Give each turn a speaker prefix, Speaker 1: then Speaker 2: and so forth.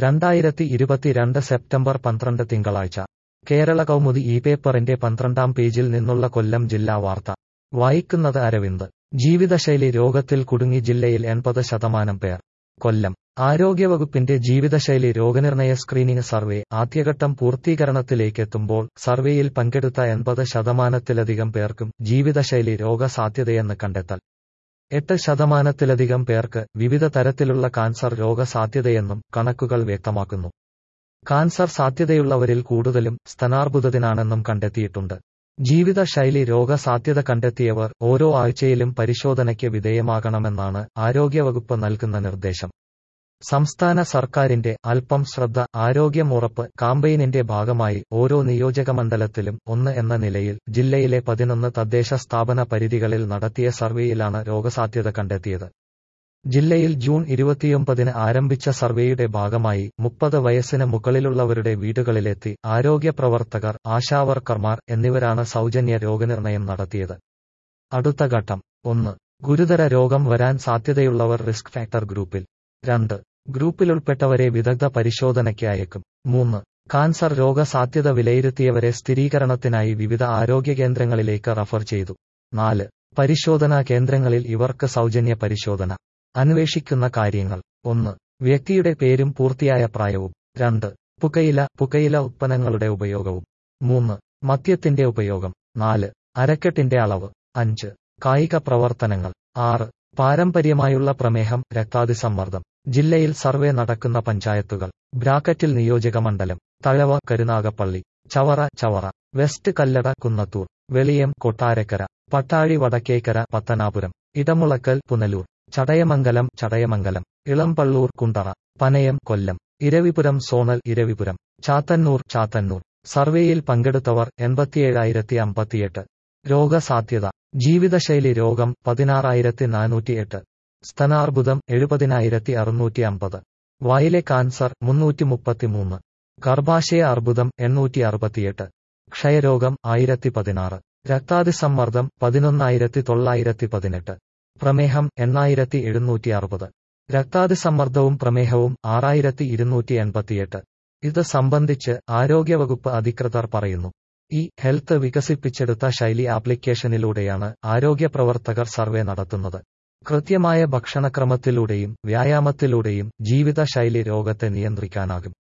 Speaker 1: രണ്ടായിരത്തി ഇരുപത്തിരണ്ട് സെപ്റ്റംബർ പന്ത്രണ്ട് തിങ്കളാഴ്ച കേരള കൗമുദി ഈ പേപ്പറിന്റെ പന്ത്രണ്ടാം പേജിൽ നിന്നുള്ള കൊല്ലം ജില്ലാ വാർത്ത വായിക്കുന്നത് അരവിന്ദ് ജീവിതശൈലി രോഗത്തിൽ കുടുങ്ങി ജില്ലയിൽ എൺപത് ശതമാനം പേർ കൊല്ലം ആരോഗ്യവകുപ്പിന്റെ ജീവിതശൈലി രോഗനിർണയ സ്ക്രീനിംഗ് സർവേ ആദ്യഘട്ടം പൂർത്തീകരണത്തിലേക്കെത്തുമ്പോൾ സർവേയിൽ പങ്കെടുത്ത എൺപത് ശതമാനത്തിലധികം പേർക്കും ജീവിതശൈലി രോഗസാധ്യതയെന്ന് കണ്ടെത്തൽ എട്ട് ശതമാനത്തിലധികം പേർക്ക് വിവിധ തരത്തിലുള്ള കാൻസർ രോഗസാധ്യതയെന്നും കണക്കുകൾ വ്യക്തമാക്കുന്നു കാൻസർ സാധ്യതയുള്ളവരിൽ കൂടുതലും സ്തനാർബുദത്തിനാണെന്നും കണ്ടെത്തിയിട്ടുണ്ട് ജീവിതശൈലി രോഗസാധ്യത കണ്ടെത്തിയവർ ഓരോ ആഴ്ചയിലും പരിശോധനയ്ക്ക് വിധേയമാകണമെന്നാണ് ആരോഗ്യവകുപ്പ് നൽകുന്ന നിർദ്ദേശം സംസ്ഥാന സർക്കാരിന്റെ അല്പം ശ്രദ്ധ ആരോഗ്യമുറപ്പ് കാമ്പയിനിന്റെ ഭാഗമായി ഓരോ നിയോജകമണ്ഡലത്തിലും ഒന്ന് എന്ന നിലയിൽ ജില്ലയിലെ പതിനൊന്ന് തദ്ദേശ സ്ഥാപന പരിധികളിൽ നടത്തിയ സർവേയിലാണ് രോഗസാധ്യത കണ്ടെത്തിയത് ജില്ലയിൽ ജൂൺ ഇരുപത്തിയൊമ്പതിന് ആരംഭിച്ച സർവേയുടെ ഭാഗമായി മുപ്പത് വയസ്സിന് മുകളിലുള്ളവരുടെ വീടുകളിലെത്തി ആരോഗ്യ പ്രവർത്തകർ ആശാവർക്കർമാർ എന്നിവരാണ് സൗജന്യ രോഗനിർണയം നടത്തിയത് അടുത്ത ഘട്ടം ഒന്ന് ഗുരുതര രോഗം വരാൻ സാധ്യതയുള്ളവർ റിസ്ക് ഫാക്ടർ ഗ്രൂപ്പിൽ രണ്ട് ഗ്രൂപ്പിലുൾപ്പെട്ടവരെ വിദഗ്ധ പരിശോധനയ്ക്ക് അയക്കും മൂന്ന് കാൻസർ രോഗസാധ്യത വിലയിരുത്തിയവരെ സ്ഥിരീകരണത്തിനായി വിവിധ ആരോഗ്യ കേന്ദ്രങ്ങളിലേക്ക് റഫർ ചെയ്തു നാല് പരിശോധനാ കേന്ദ്രങ്ങളിൽ ഇവർക്ക് സൗജന്യ പരിശോധന അന്വേഷിക്കുന്ന കാര്യങ്ങൾ ഒന്ന് വ്യക്തിയുടെ പേരും പൂർത്തിയായ പ്രായവും രണ്ട് പുകയില പുകയില ഉത്പന്നങ്ങളുടെ ഉപയോഗവും മൂന്ന് മദ്യത്തിന്റെ ഉപയോഗം നാല് അരക്കെട്ടിന്റെ അളവ് അഞ്ച് കായിക പ്രവർത്തനങ്ങൾ ആറ് പാരമ്പര്യമായുള്ള പ്രമേഹം രക്താതിസമ്മർദ്ദം ജില്ലയിൽ സർവേ നടക്കുന്ന പഞ്ചായത്തുകൾ ബ്രാക്കറ്റിൽ നിയോജകമണ്ഡലം തഴവ കരുനാഗപ്പള്ളി ചവറ ചവറ വെസ്റ്റ് കല്ലട കുന്നത്തൂർ വെളിയം കൊട്ടാരക്കര പട്ടാഴി വടക്കേക്കര പത്തനാപുരം ഇടമുളക്കൽ പുനലൂർ ചടയമംഗലം ചടയമംഗലം ഇളംപള്ളൂർ കുണ്ടറ പനയം കൊല്ലം ഇരവിപുരം സോണൽ ഇരവിപുരം ചാത്തന്നൂർ ചാത്തന്നൂർ സർവേയിൽ പങ്കെടുത്തവർ എൺപത്തിയേഴായിരത്തി അമ്പത്തിയെട്ട് രോഗസാധ്യത ജീവിതശൈലി രോഗം പതിനാറായിരത്തി നാനൂറ്റിയെട്ട് സ്തനാർബുദം എഴുപതിനായിരത്തി അറുന്നൂറ്റി അമ്പത് വായിലെ കാൻസർ മുന്നൂറ്റി മുപ്പത്തിമൂന്ന് ഗർഭാശയ അർബുദം എണ്ണൂറ്റി അറുപത്തിയെട്ട് ക്ഷയരോഗം ആയിരത്തി പതിനാറ് രക്താതിസമ്മർദ്ദം പതിനൊന്നായിരത്തി തൊള്ളായിരത്തി പതിനെട്ട് പ്രമേഹം എണ്ണായിരത്തി എഴുന്നൂറ്റി അറുപത് രക്താതിസമ്മർദ്ദവും പ്രമേഹവും ആറായിരത്തി ഇരുന്നൂറ്റി എൺപത്തിയെട്ട് ഇത് സംബന്ധിച്ച് ആരോഗ്യവകുപ്പ് അധികൃതർ പറയുന്നു ഈ ഹെൽത്ത് വികസിപ്പിച്ചെടുത്ത ശൈലി ആപ്ലിക്കേഷനിലൂടെയാണ് ആരോഗ്യ പ്രവർത്തകർ സർവേ നടത്തുന്നത് കൃത്യമായ ഭക്ഷണക്രമത്തിലൂടെയും വ്യായാമത്തിലൂടെയും ജീവിതശൈലി രോഗത്തെ നിയന്ത്രിക്കാനാകും